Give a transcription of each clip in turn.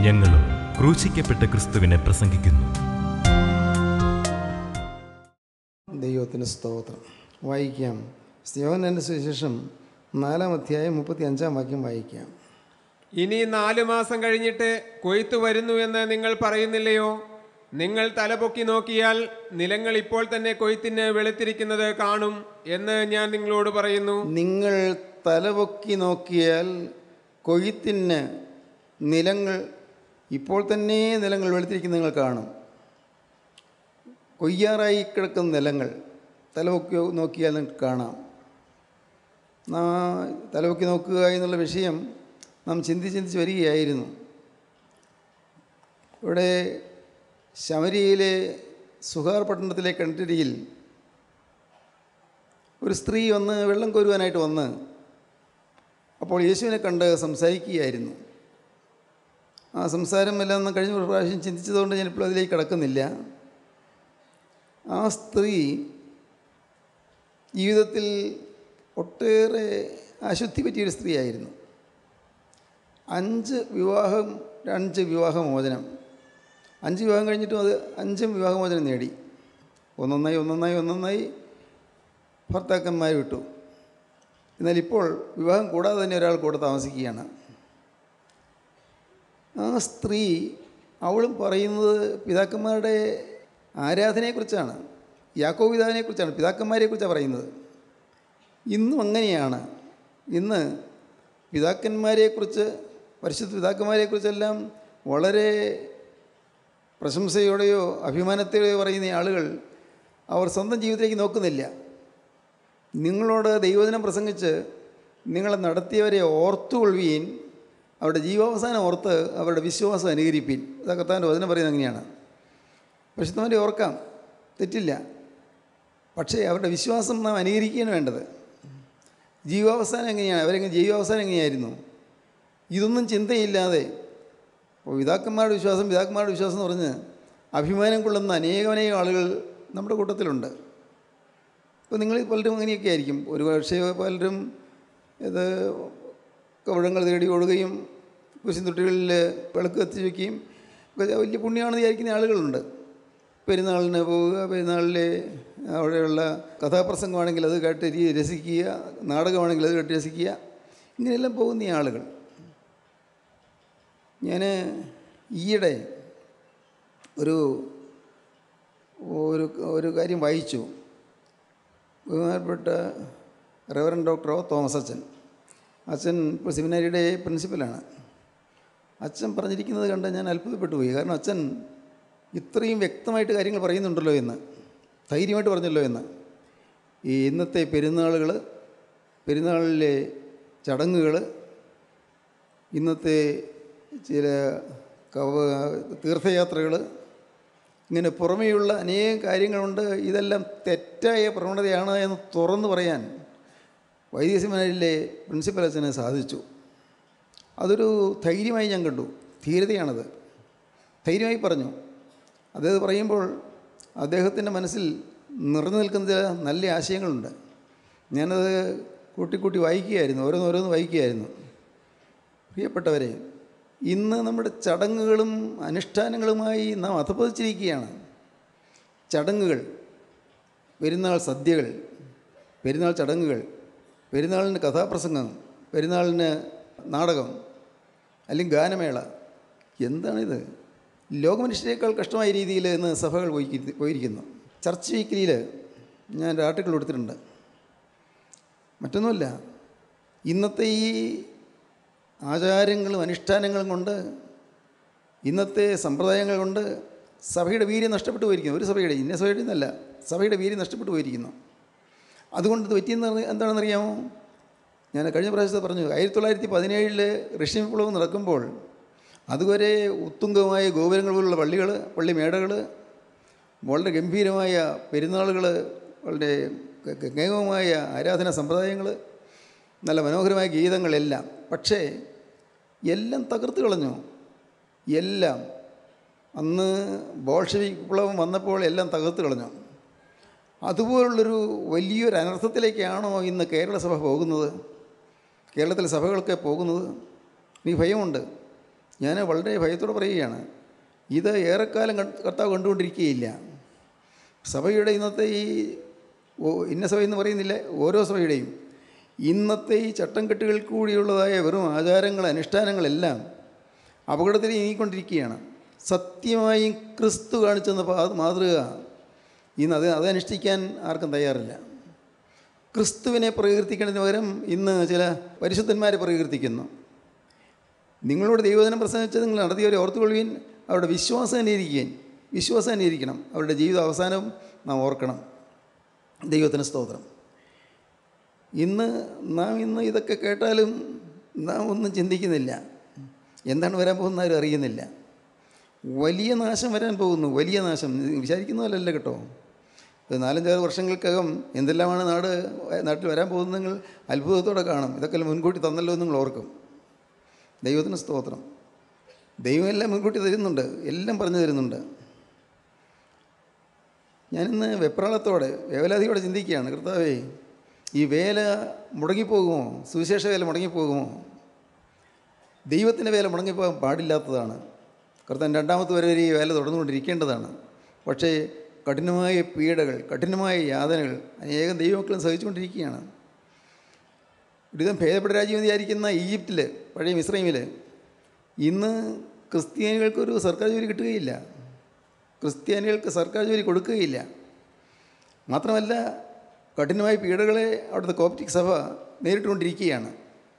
ഞങ്ങളും ക്രൂശിക്കപ്പെട്ട ക്രിസ്തുവിനെ പ്രസംഗിക്കുന്നു ദൈവത്തിന് സ്തോത്രം വായിക്കാം സ്യോഹനൻ്റെ സുവിശേഷം നാലാം അധ്യായം മുപ്പത്തി അഞ്ചാം വാക്യം വായിക്കാം ഇനി നാലു മാസം കഴിഞ്ഞിട്ട് കൊയ്ത്ത് വരുന്നു എന്ന് നിങ്ങൾ പറയുന്നില്ലയോ നിങ്ങൾ തലപൊക്കി നോക്കിയാൽ നിലങ്ങൾ ഇപ്പോൾ തന്നെ കൊയ്ത്തിന് വെളുത്തിരിക്കുന്നത് കാണും എന്ന് ഞാൻ നിങ്ങളോട് പറയുന്നു നിങ്ങൾ തലപൊക്കി നോക്കിയാൽ കൊയ്ത്തിന് നിലങ്ങൾ ഇപ്പോൾ തന്നെ നിലങ്ങൾ വെളുത്തിരിക്കുന്ന നിങ്ങൾ കാണും കൊയ്യാറായി കിടക്കുന്ന നിലങ്ങൾ തലപൊക്കി നോക്കിയാൽ നിങ്ങൾക്ക് കാണാം നാ തലപൊക്കി നോക്കുക എന്നുള്ള വിഷയം നാം ചിന്തിച്ച് ചിന്തിച്ച് വരികയായിരുന്നു ഇവിടെ ശമരിയിലെ സുഹാർ പട്ടണത്തിലെ കിണറ്റരിയിൽ ഒരു സ്ത്രീ വന്ന് വെള്ളം കോരുവാനായിട്ട് വന്ന് അപ്പോൾ യേശുവിനെ കണ്ട് സംസാരിക്കുകയായിരുന്നു ആ സംസാരം എല്ലാം ഒന്ന് കഴിഞ്ഞ ഒരു പ്രാവശ്യം ചിന്തിച്ചതുകൊണ്ട് ഞാനിപ്പോൾ അതിലേക്ക് കിടക്കുന്നില്ല ആ സ്ത്രീ ജീവിതത്തിൽ ഒട്ടേറെ അശുദ്ധി പറ്റിയൊരു സ്ത്രീയായിരുന്നു അഞ്ച് വിവാഹം അഞ്ച് വിവാഹമോചനം അഞ്ച് വിവാഹം കഴിഞ്ഞിട്ടും അത് അഞ്ചും വിവാഹമോചനം നേടി ഒന്നൊന്നായി ഒന്നൊന്നായി ഒന്നൊന്നായി ഭർത്താക്കന്മാർ വിട്ടു എന്നാൽ ഇപ്പോൾ വിവാഹം കൂടാതെ തന്നെ ഒരാൾ കൂടെ താമസിക്കുകയാണ് ആ സ്ത്രീ അവളും പറയുന്നത് പിതാക്കന്മാരുടെ ആരാധനയെക്കുറിച്ചാണ് യാക്കോ പിതാവിനെക്കുറിച്ചാണ് പിതാക്കന്മാരെക്കുറിച്ചാണ് പറയുന്നത് ഇന്നും അങ്ങനെയാണ് ഇന്ന് പിതാക്കന്മാരെക്കുറിച്ച് പരിശുദ്ധ പിതാക്കന്മാരെക്കുറിച്ചെല്ലാം വളരെ പ്രശംസയോടെയോ അഭിമാനത്തോടെയോ പറയുന്ന ആളുകൾ അവർ സ്വന്തം ജീവിതത്തിലേക്ക് നോക്കുന്നില്ല നിങ്ങളോട് ദൈവദിനം പ്രസംഗിച്ച് നിങ്ങളെ നടത്തിയവരെ ഓർത്തുകൊള്ളുവീൻ അവരുടെ ജീവാവസാനം ഓർത്ത് അവരുടെ വിശ്വാസം അനുകരിപ്പീൻ ഇതാ കർത്താവിൻ്റെ വചനം പറയുന്നത് അങ്ങനെയാണ് പരിശുദ്ധമാരെ ഓർക്കാം തെറ്റില്ല പക്ഷേ അവരുടെ വിശ്വാസം നാം അനുകരിക്കുകയാണ് വേണ്ടത് ജീവാവസാനം എങ്ങനെയാണ് അവരെങ്ങനെ ജീവാവസാനം എങ്ങനെയായിരുന്നു ഇതൊന്നും ചിന്തയില്ലാതെ ഇപ്പോൾ പിതാക്കന്മാരുടെ വിശ്വാസം പിതാക്കന്മാരുടെ വിശ്വാസം എന്ന് പറഞ്ഞ് അഭിമാനം കൊള്ളുന്ന അനേകമനേകം ആളുകൾ നമ്മുടെ കൂട്ടത്തിലുണ്ട് ഇപ്പോൾ നിങ്ങൾ പലരും അങ്ങനെയൊക്കെ ആയിരിക്കും ഒരു പക്ഷേ പലരും ഇത് കവിടങ്ങൾ തേടി ഓടുകയും കുരിശുതൊട്ടികളിൽ വിളക്ക് കത്തിച്ച് വയ്ക്കുകയും ഒക്കെ വലിയ പുണ്യമാണെന്ന് വിചാരിക്കുന്ന ആളുകളുണ്ട് പെരുന്നാളിന് പോവുക പെരുന്നാളിൽ അവിടെയുള്ള കഥാപ്രസംഗമാണെങ്കിൽ അത് കേട്ട് രി- രസിക്കുക നാടകമാണെങ്കിൽ അത് കേട്ട് രസിക്കുക ഇങ്ങനെയെല്ലാം പോകുന്ന ഈ ആളുകൾ ഞാൻ ഈയിടെ ഒരു ഒരു ഒരു കാര്യം വായിച്ചു ബഹുമാനപ്പെട്ട റവറൻ ഡോക്ടർ ഒ തോമസ് അച്ഛൻ അച്ഛൻ ഇപ്പോൾ സെമിനാരിയുടെ പ്രിൻസിപ്പലാണ് അച്ഛൻ പറഞ്ഞിരിക്കുന്നത് കണ്ട് ഞാൻ അത്ഭുതപ്പെട്ടു പോയി കാരണം അച്ഛൻ ഇത്രയും വ്യക്തമായിട്ട് കാര്യങ്ങൾ പറയുന്നുണ്ടല്ലോ എന്ന് ധൈര്യമായിട്ട് പറഞ്ഞല്ലോ എന്ന് ഈ ഇന്നത്തെ പെരുന്നാളുകൾ പെരുന്നാളിലെ ചടങ്ങുകൾ ഇന്നത്തെ ചില കവ തീർത്ഥയാത്രകൾ ഇങ്ങനെ പുറമേയുള്ള അനേകം കാര്യങ്ങളുണ്ട് ഇതെല്ലാം തെറ്റായ പ്രവണതയാണ് എന്ന് തുറന്നു പറയാൻ വൈദ്യ സെമിനാരിലെ പ്രിൻസിപ്പൽ അച്ഛന് സാധിച്ചു അതൊരു ധൈര്യമായി ഞാൻ കണ്ടു ധീരതയാണത് ധൈര്യമായി പറഞ്ഞു അദ്ദേഹം പറയുമ്പോൾ അദ്ദേഹത്തിൻ്റെ മനസ്സിൽ നിറഞ്ഞു നിൽക്കുന്ന ചില നല്ല ആശയങ്ങളുണ്ട് ഞാനത് കൂട്ടിക്കൂട്ടി വായിക്കുകയായിരുന്നു ഓരോന്നോരോന്ന് വായിക്കുകയായിരുന്നു പ്രിയപ്പെട്ടവരെ ഇന്ന് നമ്മുടെ ചടങ്ങുകളും അനുഷ്ഠാനങ്ങളുമായി നാം അധപ്പതിച്ചിരിക്കുകയാണ് ചടങ്ങുകൾ പെരുന്നാൾ സദ്യകൾ പെരുന്നാൾ ചടങ്ങുകൾ പെരുന്നാളിന് കഥാപ്രസംഗം പെരുന്നാളിന് നാടകം അല്ലെങ്കിൽ ഗാനമേള എന്താണിത് ലോകമനുഷ്യരെക്കാൾ കഷ്ടമായ രീതിയിൽ ഇന്ന് സഭകൾ പോയി പോയിരിക്കുന്നു ചർച്ച് വീക്കിലിയിൽ ഞാൻ ഒരു ആർട്ടിക്കിൾ കൊടുത്തിട്ടുണ്ട് മറ്റൊന്നുമില്ല ഇന്നത്തെ ഈ ആചാരങ്ങളും അനുഷ്ഠാനങ്ങളും കൊണ്ട് ഇന്നത്തെ സമ്പ്രദായങ്ങൾ കൊണ്ട് സഭയുടെ വീര്യം നഷ്ടപ്പെട്ടു പോയിരിക്കുന്നു ഒരു സഭയുടെ ഇന്ന സഭയുടെ എന്നല്ല സഭയുടെ വീര്യം നഷ്ടപ്പെട്ടു പോയിരിക്കുന്നു അതുകൊണ്ട് ഇത് പറ്റിയെന്ന് പറഞ്ഞ- എന്താണെന്നറിയാമോ ഞാൻ കഴിഞ്ഞ പ്രാവശ്യത്തെ പറഞ്ഞു ആയിരത്തി തൊള്ളായിരത്തി പതിനേഴിൽ റഷ്യൻ വിപ്ലവം നടക്കുമ്പോൾ അതുവരെ ഉത്തുംഗമായ ഗോപുരങ്ങൾ പോലുള്ള പള്ളികൾ പള്ളി മേടകൾ വളരെ ഗംഭീരമായ പെരുന്നാളുകൾ വളരെ ഗംഗമായ ആരാധനാ സമ്പ്രദായങ്ങൾ നല്ല മനോഹരമായ ഗീതങ്ങളെല്ലാം പക്ഷേ എല്ലാം തകർത്ത് കളഞ്ഞു എല്ലാം അന്ന് ബോൾഷവിക് വിപ്ലവം വന്നപ്പോൾ എല്ലാം തകർത്ത് കളഞ്ഞു അതുപോലുള്ളൊരു വലിയൊരു അനർത്ഥത്തിലേക്കാണോ ഇന്ന് കേരള സഭ പോകുന്നത് കേരളത്തിലെ സഭകളൊക്കെ പോകുന്നത് എനിക്ക് ഭയമുണ്ട് ഞാൻ വളരെ ഭയത്തോടെ പറയുകയാണ് ഇത് ഏറെക്കാലം കണ്ട് കർത്താവ് കണ്ടുകൊണ്ടിരിക്കുകയില്ല സഭയുടെ ഇന്നത്തെ ഈ ഓ- ഇന്ന സഭ എന്ന് പറയുന്നില്ല ഓരോ സഭയുടെയും ഇന്നത്തെ ഈ ചട്ടം കെട്ടുകൾ കൂടിയുള്ളതായ വെറും ആചാരങ്ങൾ അനുഷ്ഠാനങ്ങളെല്ലാം അപകടത്തിൽ നീങ്ങിക്കൊണ്ടിരിക്കുകയാണ് സത്യമായും ക്രിസ്തു കാണിച്ചെന്ന പാ- മാതൃക ഇന്ന് അത് അതനുഷ്ഠിക്കാൻ ആർക്കും തയ്യാറില്ല ക്രിസ്തുവിനെ പ്രകീർത്തിക്കുന്നതിന് പകരം ഇന്ന് ചില പരിശുദ്ധന്മാരെ പ്രകീർത്തിക്കുന്നു നിങ്ങളോട് ദൈവദിനം പ്രസംഗിച്ച് നിങ്ങൾ നടത്തിയവരെ ഓർത്തുകൊള്ളുകയും അവരുടെ വിശ്വാസം അനുകരിക്കുകയും വിശ്വാസം അനുകരിക്കണം അവരുടെ ജീവിത അവസാനം നാം ഓർക്കണം ദൈവത്തിന് സ്തോത്രം ഇന്ന് നാം ഇന്ന് ഇതൊക്കെ കേട്ടാലും നാം ഒന്നും ചിന്തിക്കുന്നില്ല എന്താണ് വരാൻ പോകുന്ന ആരും അറിയുന്നില്ല വലിയ നാശം വരാൻ പോകുന്നു വലിയ നാശം വിചാരിക്കുന്ന പോലല്ല കേട്ടോ ഒരു നാലഞ്ചാറ് വർഷങ്ങൾക്കകം എന്തെല്ലാമാണ് നാട് നാട്ടിൽ വരാൻ പോകുന്നത് നിങ്ങൾ അത്ഭുതത്തോടെ കാണും ഇതൊക്കെ മുൻകൂട്ടി തന്നല്ലോ എന്ന് നിങ്ങൾ ഓർക്കും ദൈവത്തിന് സ്തോത്രം ദൈവം എല്ലാം മുൻകൂട്ടി തരുന്നുണ്ട് എല്ലാം പറഞ്ഞു തരുന്നുണ്ട് ഞാനിന്ന് വെപ്രാളത്തോടെ വേവലാതിയോടെ ചിന്തിക്കുകയാണ് കർത്താവേ ഈ വേല മുടങ്ങിപ്പോകുമോ സുവിശേഷ വേല മുടങ്ങിപ്പോകുമോ ദൈവത്തിൻ്റെ വേല മുടങ്ങിപ്പോകാൻ പാടില്ലാത്തതാണ് കർത്താൻ രണ്ടാമത്തെ വരെ ഈ വേല തുടർന്നുകൊണ്ടിരിക്കേണ്ടതാണ് പക്ഷേ കഠിനമായ പീഡകൾ കഠിനമായ യാതനകൾ അനേകം ദൈവമക്കളും സഹിച്ചുകൊണ്ടിരിക്കുകയാണ് ഒരുവിധം ഭേദപ്പെട്ട രാജ്യം വിചാരിക്കുന്ന ഈജിപ്തിൽ പഴയ മിശ്രൈമിൽ ഇന്ന് ക്രിസ്ത്യാനികൾക്കൊരു സർക്കാർ ജോലി കിട്ടുകയില്ല ക്രിസ്ത്യാനികൾക്ക് സർക്കാർ ജോലി കൊടുക്കുകയില്ല മാത്രമല്ല കഠിനമായ പീഡകളെ അവിടുത്തെ കോപ്റ്റിക് സഭ നേരിട്ടുകൊണ്ടിരിക്കുകയാണ്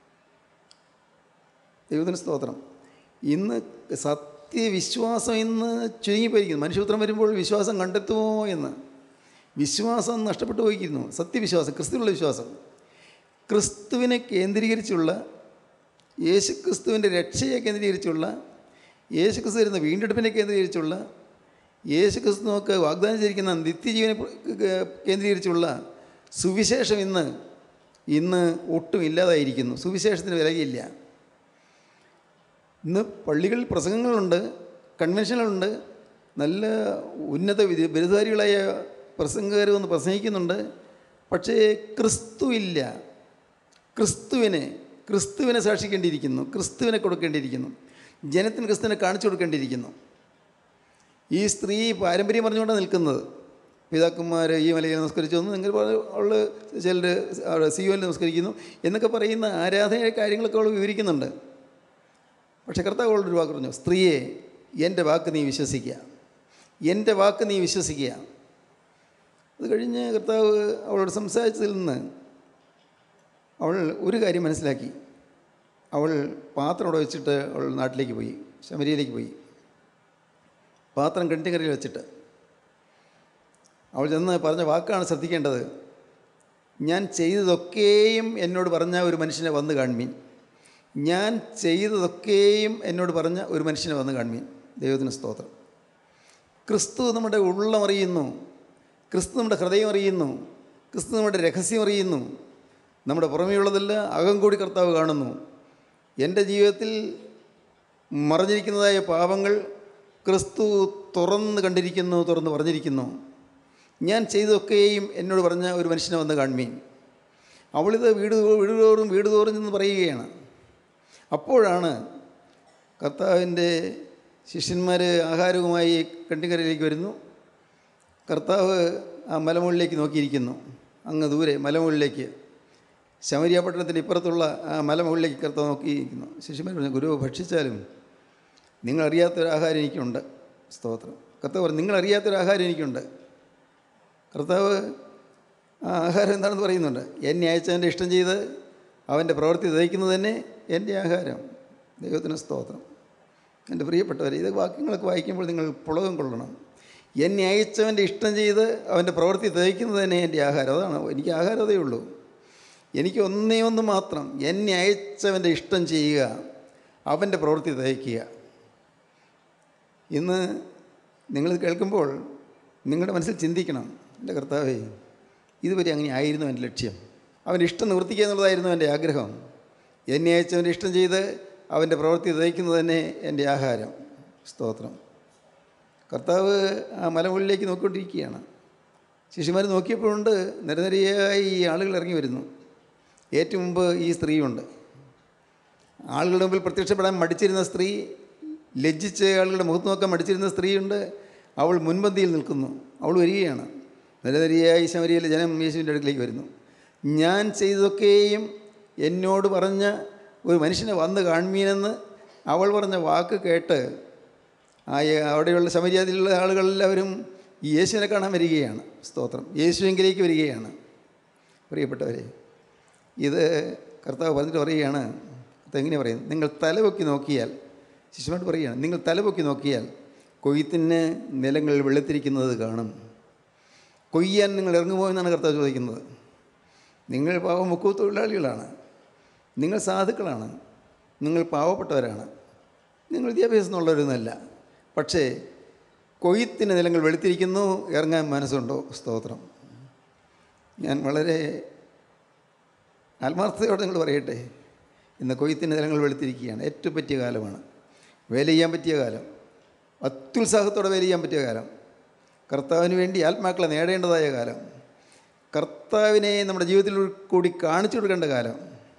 ദൈവത്തിന് സ്തോത്രം ഇന്ന് സത്യവിശ്വാസം ഇന്ന് ചുരുങ്ങിപ്പോയിരിക്കുന്നു മനുഷ്യപുത്രം വരുമ്പോൾ വിശ്വാസം കണ്ടെത്തുമോ എന്ന് വിശ്വാസം നഷ്ടപ്പെട്ടു പോയിരിക്കുന്നു സത്യവിശ്വാസം ക്രിസ്തുവിലുള്ള വിശ്വാസം ക്രിസ്തുവിനെ കേന്ദ്രീകരിച്ചുള്ള യേശു ക്രിസ്തുവിൻ്റെ രക്ഷയെ കേന്ദ്രീകരിച്ചുള്ള യേശു ക്രിസ്തു വരുന്ന വീണ്ടെടുപ്പിനെ കേന്ദ്രീകരിച്ചുള്ള യേശു ക്രിസ്തു നമുക്ക് വാഗ്ദാനം ചെയ്തിരിക്കുന്ന നിത്യജീവനെ കേന്ദ്രീകരിച്ചുള്ള സുവിശേഷം ഇന്ന് ഇന്ന് ഒട്ടും ഇല്ലാതായിരിക്കുന്നു സുവിശേഷത്തിന് വിലയില്ല ഇന്ന് പള്ളികളിൽ പ്രസംഗങ്ങളുണ്ട് കൺവെൻഷനുകളുണ്ട് നല്ല ഉന്നത വിധ- ബിരുദധാരികളായ പ്രസംഗകർ വന്ന് പ്രസംഗിക്കുന്നുണ്ട് പക്ഷേ ക്രിസ്തു ഇല്ല ക്രിസ്തുവിനെ ക്രിസ്തുവിനെ സാക്ഷിക്കേണ്ടിയിരിക്കുന്നു ക്രിസ്തുവിനെ കൊടുക്കേണ്ടിയിരിക്കുന്നു ജനത്തിന് ക്രിസ്തുവിനെ കാണിച്ചു കൊടുക്കേണ്ടിയിരിക്കുന്നു ഈ സ്ത്രീ പാരമ്പര്യം പറഞ്ഞുകൊണ്ടാണ് നിൽക്കുന്നത് പിതാക്കന്മാർ ഈ മലയിൽ നമസ്കരിച്ചു എന്ന് നിങ്ങൾ അവൾ ചിലർ അവിടെ സിയോയിൽ നമസ്കരിക്കുന്നു എന്നൊക്കെ പറയുന്ന ആരാധന കാര്യങ്ങളൊക്കെ അവൾ വിവരിക്കുന്നുണ്ട് പക്ഷേ കർത്താവ് അവളോട് ഒരു വാക്ക് പറഞ്ഞു സ്ത്രീയെ എൻ്റെ വാക്ക് നീ വിശ്വസിക്കുക എൻ്റെ വാക്ക് നീ വിശ്വസിക്കുക അത് കഴിഞ്ഞ് കർത്താവ് അവളോട് സംസാരിച്ചതിൽ നിന്ന് അവൾ ഒരു കാര്യം മനസ്സിലാക്കി അവൾ പാത്രം അവിടെ വെച്ചിട്ട് അവൾ നാട്ടിലേക്ക് പോയി ശമരിയിലേക്ക് പോയി പാത്രം കിണറ്റിക്കരയിൽ വെച്ചിട്ട് അവൾ ചെന്ന് പറഞ്ഞ വാക്കാണ് ശ്രദ്ധിക്കേണ്ടത് ഞാൻ ചെയ്തതൊക്കെയും എന്നോട് പറഞ്ഞ ഒരു മനുഷ്യനെ വന്ന് കാൺമീൻ ഞാൻ ചെയ്തതൊക്കെയും എന്നോട് പറഞ്ഞ ഒരു മനുഷ്യനെ വന്ന് കാൺമീൻ ദൈവത്തിന് സ്തോത്രം ക്രിസ്തു നമ്മുടെ ഉള്ളം അറിയുന്നു ക്രിസ്തു നമ്മുടെ ഹൃദയം അറിയുന്നു ക്രിസ്തു നമ്മുടെ രഹസ്യം അറിയുന്നു നമ്മുടെ പുറമേയുള്ളതല്ല അകം കൂടി കർത്താവ് കാണുന്നു എൻ്റെ ജീവിതത്തിൽ മറഞ്ഞിരിക്കുന്നതായ പാപങ്ങൾ ക്രിസ്തു തുറന്ന് കണ്ടിരിക്കുന്നു തുറന്ന് പറഞ്ഞിരിക്കുന്നു ഞാൻ ചെയ്തതൊക്കെയും എന്നോട് പറഞ്ഞ ഒരു മനുഷ്യനെ വന്ന് കാൺമീൻ അവളിത് വീട് തോ- വീട് തോറും വീട് തോറും എന്ന് പറയുകയാണ് അപ്പോഴാണ് കർത്താവിൻ്റെ ശിഷ്യന്മാർ ആഹാരവുമായി കണ്ടിക്കരയിലേക്ക് വരുന്നു കർത്താവ് ആ മലമുകളിലേക്ക് നോക്കിയിരിക്കുന്നു അങ്ങ് ദൂരെ മലമുകളിലേക്ക് ശമരിയ പട്ടണത്തിൻ്റെ ഇപ്പുറത്തുള്ള ആ മലമുകളിലേക്ക് കർത്താവ് നോക്കിയിരിക്കുന്നു ശിഷ്യന്മാർ പറഞ്ഞു ഗുരു ഭക്ഷിച്ചാലും നിങ്ങളറിയാത്തൊരു ആഹാരം എനിക്കുണ്ട് സ്തോത്രം കർത്താവ് പറഞ്ഞു നിങ്ങളറിയാത്തൊരു ആഹാരം എനിക്കുണ്ട് കർത്താവ് ആ ആഹാരം എന്താണെന്ന് പറയുന്നുണ്ട് എന്നെ അയച്ചവൻ്റെ ഇഷ്ടം ചെയ്ത് അവൻ്റെ പ്രവൃത്തി ദഹിക്കുന്നത് തന്നെ എൻ്റെ ആഹാരം ദൈവത്തിന് സ്തോത്രം എൻ്റെ പ്രിയപ്പെട്ടവരെ ഇത് വാക്യങ്ങളൊക്കെ വായിക്കുമ്പോൾ നിങ്ങൾ പുളകം കൊള്ളണം എന്നെ അയച്ചവൻ്റെ ഇഷ്ടം ചെയ്ത് അവൻ്റെ പ്രവൃത്തി ദഹിക്കുന്നത് തന്നെ എൻ്റെ ആഹാരം അതാണ് എനിക്ക് ആഹാരം അതേ ഉള്ളൂ എനിക്ക് ഒന്നേ ഒന്ന് മാത്രം എന്നെ അയച്ചവൻ്റെ ഇഷ്ടം ചെയ്യുക അവൻ്റെ പ്രവൃത്തി ദഹിക്കുക ഇന്ന് നിങ്ങളിത് കേൾക്കുമ്പോൾ നിങ്ങളുടെ മനസ്സിൽ ചിന്തിക്കണം എൻ്റെ കർത്താവേ ഇതുവരെ അങ്ങനെ ആയിരുന്നു എൻ്റെ ലക്ഷ്യം അവൻ്റെ ഇഷ്ടം നിവർത്തിക്കുക എന്നുള്ളതായിരുന്നു എൻ്റെ ആഗ്രഹം എന്നെ അയച്ചവൻ്റെ ഇഷ്ടം ചെയ്ത് അവൻ്റെ പ്രവൃത്തി ദഹിക്കുന്നത് തന്നെ എൻ്റെ ആഹാരം സ്തോത്രം കർത്താവ് ആ മലമുകളിലേക്ക് നോക്കിക്കൊണ്ടിരിക്കുകയാണ് ശിശുമാർ നോക്കിയപ്പോഴുണ്ട് നിരനിരയായി ഈ ആളുകൾ ഇറങ്ങി വരുന്നു ഏറ്റവും മുമ്പ് ഈ സ്ത്രീയുണ്ട് ആളുകളുടെ മുമ്പിൽ പ്രത്യക്ഷപ്പെടാൻ മടിച്ചിരുന്ന സ്ത്രീ ലജ്ജിച്ച് ആളുകളുടെ മുഖത്ത് നോക്കാൻ മടിച്ചിരുന്ന സ്ത്രീയുണ്ട് അവൾ മുൻപന്തിയിൽ നിൽക്കുന്നു അവൾ വരികയാണ് നിരനിരയായി ശമരിയിലെ ജനം യേശുവിൻ്റെ അടുക്കിലേക്ക് വരുന്നു ഞാൻ ചെയ്തതൊക്കെയും എന്നോട് പറഞ്ഞ ഒരു മനുഷ്യനെ വന്ന് കാൺമീനെന്ന് അവൾ പറഞ്ഞ വാക്ക് കേട്ട് ആ യ- അവിടെയുള്ള ശമര്യാദയിലുള്ള ആളുകളെല്ലാവരും ഈ യേശുവിനെ കാണാൻ വരികയാണ് സ്തോത്രം യേശുവിങ്കിലേക്ക് വരികയാണ് പ്രിയപ്പെട്ടവരെ ഇത് കർത്താവ് പറഞ്ഞിട്ട് പറയുകയാണ് അതെങ്ങനെയാണ് പറയുന്നത് നിങ്ങൾ തലപൊക്കി നോക്കിയാൽ ശിശുമായിട്ട് പറയുകയാണ് നിങ്ങൾ തലപൊക്കി നോക്കിയാൽ കൊയ്ത്തിന് നിലങ്ങൾ വെളുത്തിരിക്കുന്നത് കാണും കൊയ്യാൻ നിങ്ങൾ ഇറങ്ങുമോ എന്നാണ് കർത്താവ് ചോദിക്കുന്നത് നിങ്ങൾ പാവം മുക്കു തൊഴിലാളികളാണ് നിങ്ങൾ സാധുക്കളാണ് നിങ്ങൾ പാവപ്പെട്ടവരാണ് നിങ്ങൾ വിദ്യാഭ്യാസമുള്ളവരൊന്നുമല്ല പക്ഷേ കൊയ്ത്തിന് നിലങ്ങൾ വെളുത്തിരിക്കുന്നു ഇറങ്ങാൻ മനസ്സുണ്ടോ സ്തോത്രം ഞാൻ വളരെ ആത്മാർത്ഥതയോടെ നിങ്ങൾ പറയട്ടെ ഇന്ന് കൊയ്ത്തിന് നിലങ്ങൾ വെളുത്തിരിക്കുകയാണ് ഏറ്റവും പറ്റിയ കാലമാണ് വേല ചെയ്യാൻ പറ്റിയ കാലം അത്യുത്സാഹത്തോടെ വേല ചെയ്യാൻ പറ്റിയ കാലം കർത്താവിന് വേണ്ടി ആത്മാക്കളെ നേടേണ്ടതായ കാലം കർത്താവിനെ നമ്മുടെ ജീവിതത്തിൽ കൂടി കാണിച്ചു കൊടുക്കേണ്ട കാലം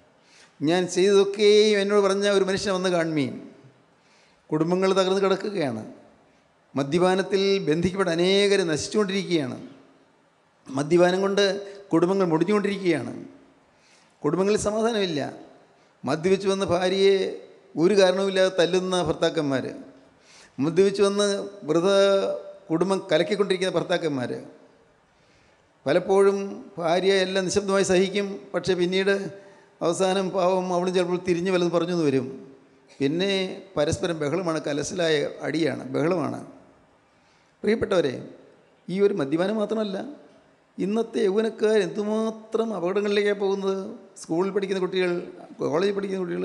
ഞാൻ ചെയ്തതൊക്കെയും എന്നോട് പറഞ്ഞ ഒരു മനുഷ്യനെ വന്ന് കാൺമീൻ കുടുംബങ്ങൾ തകർന്ന് കിടക്കുകയാണ് മദ്യപാനത്തിൽ ബന്ധിക്കപ്പെട്ട അനേകർ നശിച്ചുകൊണ്ടിരിക്കുകയാണ് മദ്യപാനം കൊണ്ട് കുടുംബങ്ങൾ മുടിഞ്ഞുകൊണ്ടിരിക്കുകയാണ് കുടുംബങ്ങളിൽ സമാധാനമില്ല മദ്യപിച്ച് വന്ന് ഭാര്യയെ ഒരു കാരണവുമില്ലാതെ തല്ലുന്ന ഭർത്താക്കന്മാർ മദ്യപിച്ച് വന്ന് വെറുതെ കുടുംബം കലക്കിക്കൊണ്ടിരിക്കുന്ന ഭർത്താക്കന്മാർ പലപ്പോഴും ഭാര്യ എല്ലാം നിശബ്ദമായി സഹിക്കും പക്ഷേ പിന്നീട് അവസാനം പാവം അവളും ചിലപ്പോൾ തിരിഞ്ഞു വല്ലതും പറഞ്ഞു എന്ന് വരും പിന്നെ പരസ്പരം ബഹളമാണ് കലശലായ അടിയാണ് ബഹളമാണ് പ്രിയപ്പെട്ടവരെ ഈ ഒരു മദ്യപാനം മാത്രമല്ല ഇന്നത്തെ യൗവനക്കാർ എന്തുമാത്രം അപകടങ്ങളിലേക്കാണ് പോകുന്നത് സ്കൂളിൽ പഠിക്കുന്ന കുട്ടികൾ കോളേജിൽ പഠിക്കുന്ന കുട്ടികൾ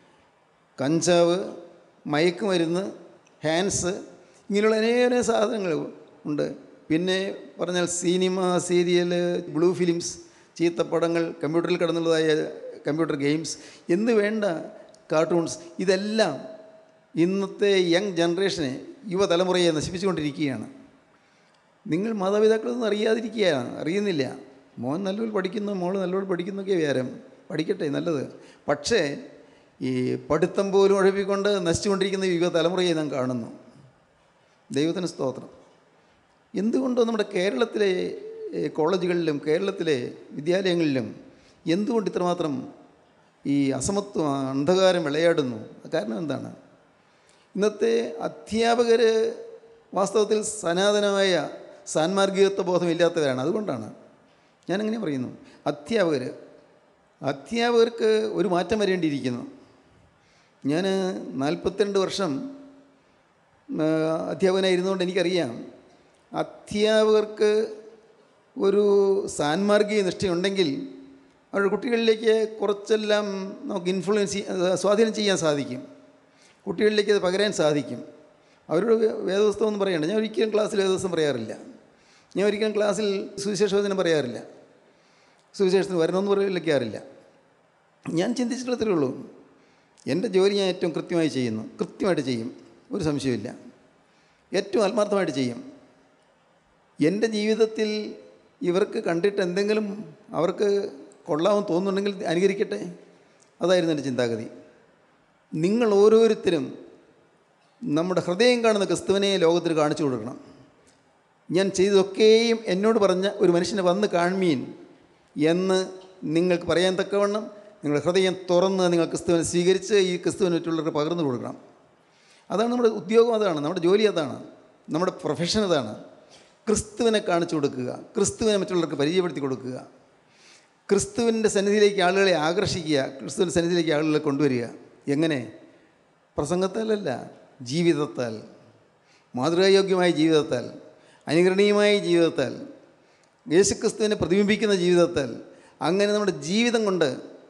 കഞ്ചാവ് മയക്കുമരുന്ന് ഹാൻസ് ഇങ്ങനെയുള്ള അനേകം സാധനങ്ങൾ ഉണ്ട് പിന്നെ പറഞ്ഞാൽ സിനിമ സീരിയൽ ബ്ലൂ ഫിലിംസ് ചീത്തപ്പടങ്ങൾ കമ്പ്യൂട്ടറിൽ കിടന്നുള്ളതായ കമ്പ്യൂട്ടർ ഗെയിംസ് എന്ന് വേണ്ട കാർട്ടൂൺസ് ഇതെല്ലാം ഇന്നത്തെ യങ് ജനറേഷനെ യുവതലമുറയെ നശിപ്പിച്ചുകൊണ്ടിരിക്കുകയാണ് നിങ്ങൾ മാതാപിതാക്കളൊന്നും അറിയാതിരിക്കുകയാണ് അറിയുന്നില്ല മോൻ നല്ലപോലെ പഠിക്കുന്നു മോൾ നല്ലപോലെ പഠിക്കുന്നൊക്കെ വിചാരം പഠിക്കട്ടെ നല്ലത് പക്ഷേ ഈ പഠിത്തം പോലും ഒഴിപ്പിക്കൊണ്ട് നശിച്ചുകൊണ്ടിരിക്കുന്ന യുവ തലമുറയെ നാം കാണുന്നു ദൈവത്തിന് സ്തോത്രം എന്തുകൊണ്ടോ നമ്മുടെ കേരളത്തിലെ ഏ, കോളേജുകളിലും കേരളത്തിലെ വിദ്യാലയങ്ങളിലും എന്തുകൊണ്ട് ഇത്രമാത്രം ഈ അസമത്വം അന്ധകാരം വിളയാടുന്നു കാരണം എന്താണ് ഇന്നത്തെ അധ്യാപകർ വാസ്തവത്തിൽ സനാതനമായ സാൻമാർഗികത്വ ബോധമില്ലാത്തവരാണ് അതുകൊണ്ടാണ് ഞാനങ്ങനെ പറയുന്നു അധ്യാപകർ അധ്യാപകർക്ക് ഒരു മാറ്റം വരേണ്ടിയിരിക്കുന്നു ഞാൻ നാൽപ്പത്തിരണ്ട് വർഷം ആ, അധ്യാപകനായിരുന്നുകൊണ്ട് എനിക്കറിയാം അധ്യാപകർക്ക് ഒരു സാൻമാർഗിക നിഷ്ഠയുണ്ടെങ്കിൽ അവരുടെ കുട്ടികളിലേക്ക് കുറച്ചെല്ലാം നമുക്ക് ഇൻഫ്ലുവൻസ് ചെയ്യ- സ്വാധീനം ചെയ്യാൻ സാധിക്കും കുട്ടികളിലേക്ക് അത് പകരാൻ സാധിക്കും അവരോട് വേ- വേദപുസ്തകം ഒന്നും പറയണ്ട ഞാൻ ഒരിക്കലും ക്ലാസ്സിൽ വേദപുസ്തകം പറയാറില്ല ഞാൻ ഒരിക്കലും ക്ലാസ്സിൽ സുവിശേഷവചനം പറയാറില്ല സുവിശേഷത്തിന് വരണമെന്ന് പറയില്ലാറില്ല ഞാൻ ചിന്തിച്ചിട്ടത്രേ ഉള്ളൂ എൻ്റെ ജോലി ഞാൻ ഏറ്റവും കൃത്യമായി ചെയ്യുന്നു കൃത്യമായിട്ട് ചെയ്യും ഒരു സംശയമില്ല ഏറ്റവും ആത്മാർത്ഥമായിട്ട് ചെയ്യും എൻ്റെ ജീവിതത്തിൽ ഇവർക്ക് കണ്ടിട്ട് എന്തെങ്കിലും അവർക്ക് കൊള്ളാമെന്ന് തോന്നുന്നുണ്ടെങ്കിൽ അനുകരിക്കട്ടെ അതായിരുന്നു എൻ്റെ ചിന്താഗതി നിങ്ങൾ ഓരോരുത്തരും നമ്മുടെ ഹൃദയം കാണുന്ന ക്രിസ്തുവിനെ ലോകത്തിന് കാണിച്ചു കൊടുക്കണം ഞാൻ ചെയ്തതൊക്കെയും എന്നോട് പറഞ്ഞ ഒരു മനുഷ്യനെ വന്ന് കാൺമീൻ എന്ന് നിങ്ങൾക്ക് പറയാൻ തക്കവണ്ണം നിങ്ങളുടെ ഹൃദയം തുറന്ന് നിങ്ങൾ ക്രിസ്തുവിനെ സ്വീകരിച്ച് ഈ ക്രിസ്തുവിനെ മറ്റുള്ളവർക്ക് പകർന്നു കൊടുക്കണം അതാണ് നമ്മുടെ ഉദ്യോഗം അതാണ് നമ്മുടെ ജോലി അതാണ് നമ്മുടെ പ്രൊഫഷൻ അതാണ് ക്രിസ്തുവിനെ കാണിച്ചു കൊടുക്കുക ക്രിസ്തുവിനെ മറ്റുള്ളവർക്ക് പരിചയപ്പെടുത്തി കൊടുക്കുക ക്രിസ്തുവിൻ്റെ സന്നിധിയിലേക്ക് ആളുകളെ ആകർഷിക്കുക ക്രിസ്തുവിൻ്റെ സന്നിധിയിലേക്ക് ആളുകളെ കൊണ്ടുവരിക എങ്ങനെ പ്രസംഗത്താലല്ല ജീവിതത്താൽ മാതൃകായോഗ്യമായ ജീവിതത്താൽ അനുകരണീയമായ ജീവിതത്താൽ യേശുക്രിസ്തുവിനെ പ്രതിബിംബിക്കുന്ന ജീവിതത്താൽ അങ്ങനെ നമ്മുടെ ജീവിതം കൊണ്ട്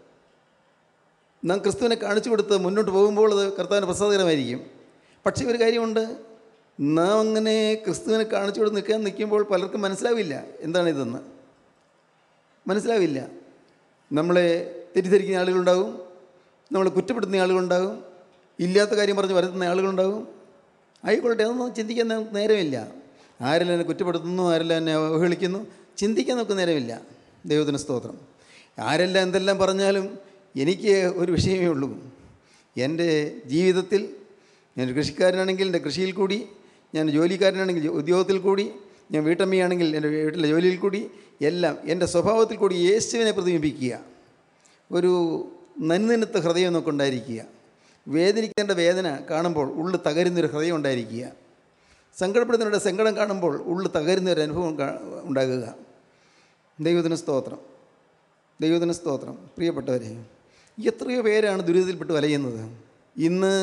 നാം ക്രിസ്തുവിനെ കാണിച്ചു കൊടുത്ത് മുന്നോട്ട് പോകുമ്പോൾ അത് കർത്താവിന് പ്രസാദകരമായിരിക്കും പക്ഷേ ഒരു കാര്യമുണ്ട് നാം അങ്ങനെ ക്രിസ്തുവിനെ കാണിച്ചു കൊടുത്ത് നിൽക്കാൻ നിൽക്കുമ്പോൾ പലർക്കും മനസ്സിലാവില്ല എന്താണ് ഇതെന്ന് മനസ്സിലാവില്ല നമ്മളെ തെറ്റിദ്ധരിക്കുന്ന ആളുകളുണ്ടാകും നമ്മളെ കുറ്റപ്പെടുത്തുന്ന ആളുകളുണ്ടാകും ഇല്ലാത്ത കാര്യം പറഞ്ഞ് വരുത്തുന്ന ആളുകളുണ്ടാകും ആയിക്കൊള്ളട്ടെ അതൊന്നും ചിന്തിക്കാൻ നമുക്ക് നേരമില്ല ആരെല്ലാം എന്നെ കുറ്റപ്പെടുത്തുന്നു ആരെല്ലാം എന്നെ അവഹേളിക്കുന്നു ചിന്തിക്കാൻ നമുക്ക് നേരമില്ല ദൈവത്തിന് സ്തോത്രം ആരെല്ലാം എന്തെല്ലാം പറഞ്ഞാലും എനിക്ക് ഒരു വിഷയമേ ഉള്ളൂ എൻ്റെ ജീവിതത്തിൽ ഞാൻ കൃഷിക്കാരനാണെങ്കിൽ എൻ്റെ കൃഷിയിൽ കൂടി ഞാൻ ജോലിക്കാരനാണെങ്കിൽ ഉദ്യോഗത്തിൽ കൂടി ഞാൻ വീട്ടമ്മയാണെങ്കിൽ എൻ്റെ വീട്ടിലെ ജോലിയിൽ കൂടി എല്ലാം എൻ്റെ സ്വഭാവത്തിൽ കൂടി യേശുവിനെ പ്രതിബിംബിക്കുക ഒരു നന്ദിനത്ത് ഹൃദയം നമുക്ക് ഉണ്ടായിരിക്കുക വേദനിക്കേണ്ട വേദന കാണുമ്പോൾ ഉള്ളു തകരുന്നൊരു ഹൃദയം ഉണ്ടായിരിക്കുക സങ്കടപ്പെടുന്നവരുടെ സങ്കടം കാണുമ്പോൾ ഉള്ളു തകരുന്നൊരു അനുഭവം കാ- ഉണ്ടാകുക ദൈവത്തിന് സ്തോത്രം ദൈവത്തിന് സ്തോത്രം പ്രിയപ്പെട്ടവരെ എത്രയോ പേരാണ് ദുരിതത്തിൽപ്പെട്ട് വലയുന്നത് ഇന്ന്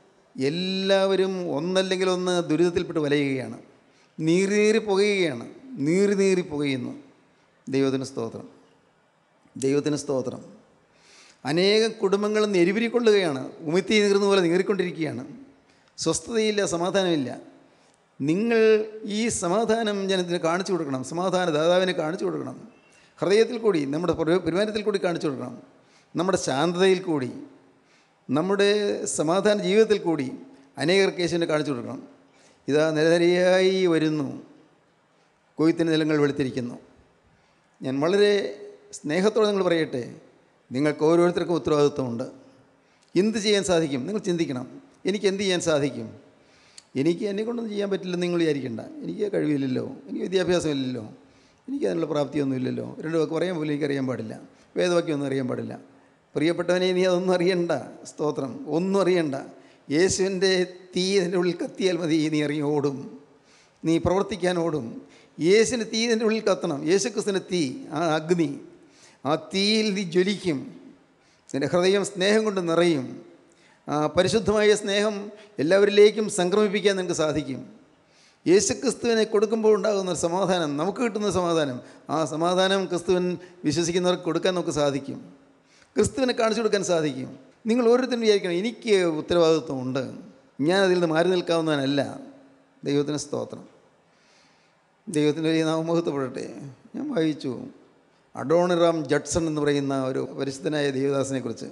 എല്ലാവരും ഒന്നല്ലെങ്കിൽ ഒന്ന് ദുരിതത്തിൽപ്പെട്ട് വലയുകയാണ് നീറി നീറി പുകയുകയാണ് നീറി നീറി പുകയുന്നു ദൈവത്തിന് സ്തോത്രം ദൈവത്തിന് സ്തോത്രം അനേകം കുടുംബങ്ങൾ നെരുവിരിക്കൊള്ളുകയാണ് ഉമിത്തി നീർന്ന പോലെ നീറിക്കൊണ്ടിരിക്കുകയാണ് സ്വസ്ഥതയില്ല സമാധാനമില്ല നിങ്ങൾ ഈ സമാധാനം ജനത്തിന് കാണിച്ചു കൊടുക്കണം സമാധാന ദാതാവിനെ കാണിച്ചു കൊടുക്കണം ഹൃദയത്തിൽ കൂടി നമ്മുടെ പെരു- പെരുമാറ്റത്തിൽ കൂടി കാണിച്ചു കൊടുക്കണം നമ്മുടെ ശാന്തതയിൽ കൂടി നമ്മുടെ സമാധാന ജീവിതത്തിൽ കൂടി അനേകർക്ക് യേശുവിനെ കാണിച്ചു കൊടുക്കണം ഇതാ നിരനിരയായി വരുന്നു കൊയ്ത്തിന് നിലങ്ങൾ വെളുത്തിരിക്കുന്നു ഞാൻ വളരെ സ്നേഹത്തോടെ നിങ്ങൾ പറയട്ടെ നിങ്ങൾക്ക് ഓരോരുത്തർക്കും ഉത്തരവാദിത്വമുണ്ട് എന്ത് ചെയ്യാൻ സാധിക്കും നിങ്ങൾ ചിന്തിക്കണം എനിക്ക് എന്ത് ചെയ്യാൻ സാധിക്കും എനിക്ക് എന്നെ കൊണ്ടൊന്നും ചെയ്യാൻ പറ്റില്ലെന്ന് നിങ്ങൾ വിചാരിക്കണ്ട എനിക്ക് കഴിവില്ലല്ലോ എനിക്ക് വിദ്യാഭ്യാസമില്ലല്ലോ എനിക്ക് അതിനുള്ള പ്രാപ്തിയൊന്നുമില്ലല്ലോ രണ്ട് വാക്ക് പറയാൻ പോലും എനിക്കറിയാൻ പാടില്ല വേദവാക്യമൊന്നും അറിയാൻ പാടില്ല പ്രിയപ്പെട്ടവനെ നീ അതൊന്നും അറിയണ്ട സ്തോത്രം ഒന്നും അറിയണ്ട യേശുവിൻ്റെ തീ അതിൻ്റെ ഉള്ളിൽ കത്തിയാൽ മതി നീ ഇറങ്ങി ഓടും നീ പ്രവർത്തിക്കാൻ ഓടും യേശുവിന് തീ ഇതിൻ്റെ ഉള്ളിൽ കത്തണം യേശുക്രിസ്തുവിൻ്റെ തീ ആ അഗ്നി ആ തീയിൽ നീ ജ്വലിക്കും നിൻ്റെ ഹൃദയം സ്നേഹം കൊണ്ട് നിറയും ആ പരിശുദ്ധമായ സ്നേഹം എല്ലാവരിലേക്കും സംക്രമിപ്പിക്കാൻ നിനക്ക് സാധിക്കും യേശുക്രിസ്തുവിനെ കൊടുക്കുമ്പോൾ ഉണ്ടാകുന്ന ഒരു സമാധാനം നമുക്ക് കിട്ടുന്ന സമാധാനം ആ സമാധാനം ക്രിസ്തുവൻ വിശ്വസിക്കുന്നവർക്ക് കൊടുക്കാൻ നമുക്ക് സാധിക്കും ക്രിസ്തുവിനെ കാണിച്ചു കൊടുക്കാൻ സാധിക്കും നിങ്ങൾ ഓരോരുത്തരും വിചാരിക്കണം എനിക്ക് ഉത്തരവാദിത്വമുണ്ട് ഞാൻ അതിൽ നിന്ന് മാറി നിൽക്കാവുന്നവനല്ല ദൈവത്തിന് സ്തോത്രം ദൈവത്തിൻ്റെ വലിയ നാമമഹത്വപ്പെടട്ടെ ഞാൻ വായിച്ചു അഡോണിറാം ജഡ്സൺ എന്ന് പറയുന്ന ഒരു പരിശുദ്ധനായ ദേവദാസിനെക്കുറിച്ച്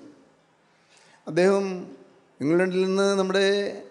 അദ്ദേഹം ഇംഗ്ലണ്ടിൽ നിന്ന് നമ്മുടെ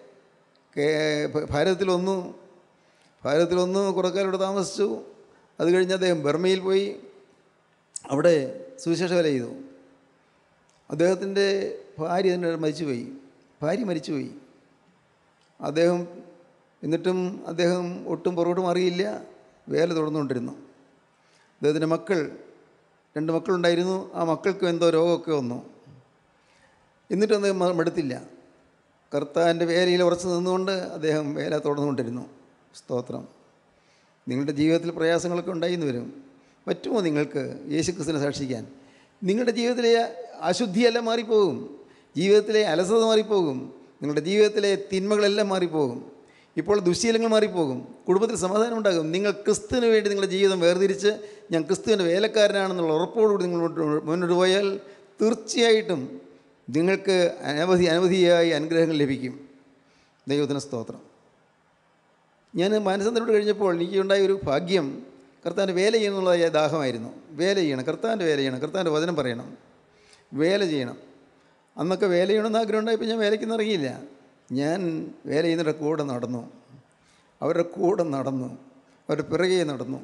കേ- ഭാരതത്തിൽ വന്നു ഭാരതത്തിൽ വന്നു കുറേക്കാലം ഇവിടെ താമസിച്ചു അത് കഴിഞ്ഞ് അദ്ദേഹം ബർമയിൽ പോയി അവിടെ സുവിശേഷ വേല ചെയ്തു അദ്ദേഹത്തിൻ്റെ ഭാര്യ തന്നെ മരിച്ചുപോയി ഭാര്യ മരിച്ചുപോയി അദ്ദേഹം എന്നിട്ടും അദ്ദേഹം ഒട്ടും പുറകോട്ട് മാറിയില്ല വേല തുടർന്നുകൊണ്ടിരുന്നു അദ്ദേഹത്തിൻ്റെ മക്കൾ രണ്ട് മക്കളുണ്ടായിരുന്നു ആ മക്കൾക്കും എന്തോ രോഗമൊക്കെ വന്നു എന്നിട്ടും അദ്ദേഹം മ- മടുത്തില്ല കർത്താവിൻ്റെ വേലയിൽ ഉറച്ചു നിന്നുകൊണ്ട് അദ്ദേഹം വേല തുടർന്നുകൊണ്ടിരുന്നു സ്തോത്രം നിങ്ങളുടെ ജീവിതത്തിൽ പ്രയാസങ്ങളൊക്കെ ഉണ്ടായിന്ന് വരും പറ്റുമോ നിങ്ങൾക്ക് യേശുക്രിസ്തുവിനെ സാക്ഷിക്കാൻ നിങ്ങളുടെ ജീവിതത്തിലെ അശുദ്ധിയെല്ലാം മാറിപ്പോകും ജീവിതത്തിലെ അലസത മാറിപ്പോകും നിങ്ങളുടെ ജീവിതത്തിലെ തിന്മകളെല്ലാം മാറിപ്പോകും ഇപ്പോൾ ദുശ്ശീലങ്ങൾ മാറിപ്പോകും കുടുംബത്തിൽ സമാധാനം ഉണ്ടാകും നിങ്ങൾ ക്രിസ്തുവിന് വേണ്ടി നിങ്ങളുടെ ജീവിതം വേർതിരിച്ച് ഞാൻ ക്രിസ്തുവിൻ്റെ വേലക്കാരനാണെന്നുള്ള ഉറപ്പോടുകൂടി നിങ്ങൾ മുന്നോട്ട് മുന്നോട്ട് പോയാൽ തീർച്ചയായിട്ടും നിങ്ങൾക്ക് അനവധി അനവധിയായി അനുഗ്രഹങ്ങൾ ലഭിക്കും ദൈവത്തിന് സ്തോത്രം ഞാൻ മാനസാന്തരോട് കഴിഞ്ഞപ്പോൾ എനിക്ക് ഉണ്ടായ ഒരു ഭാഗ്യം കർത്താവിൻ്റെ വേല ചെയ്യണമെന്നുള്ള ദാഹമായിരുന്നു വേല ചെയ്യണം കർത്താവിൻ്റെ വേല ചെയ്യണം കർത്താവിൻ്റെ വചനം പറയണം വേല ചെയ്യണം അന്നൊക്കെ വേല ചെയ്യണമെന്ന് ആഗ്രഹം ഉണ്ടായപ്പോൾ ഞാൻ വേലയ്ക്കൊന്നും ഇറങ്ങിയില്ല ഞാൻ വേല ചെയ്യുന്നവരുടെ കൂടെ നടന്നു അവരുടെ കൂടെ നടന്നു അവരുടെ പിറകെ നടന്നു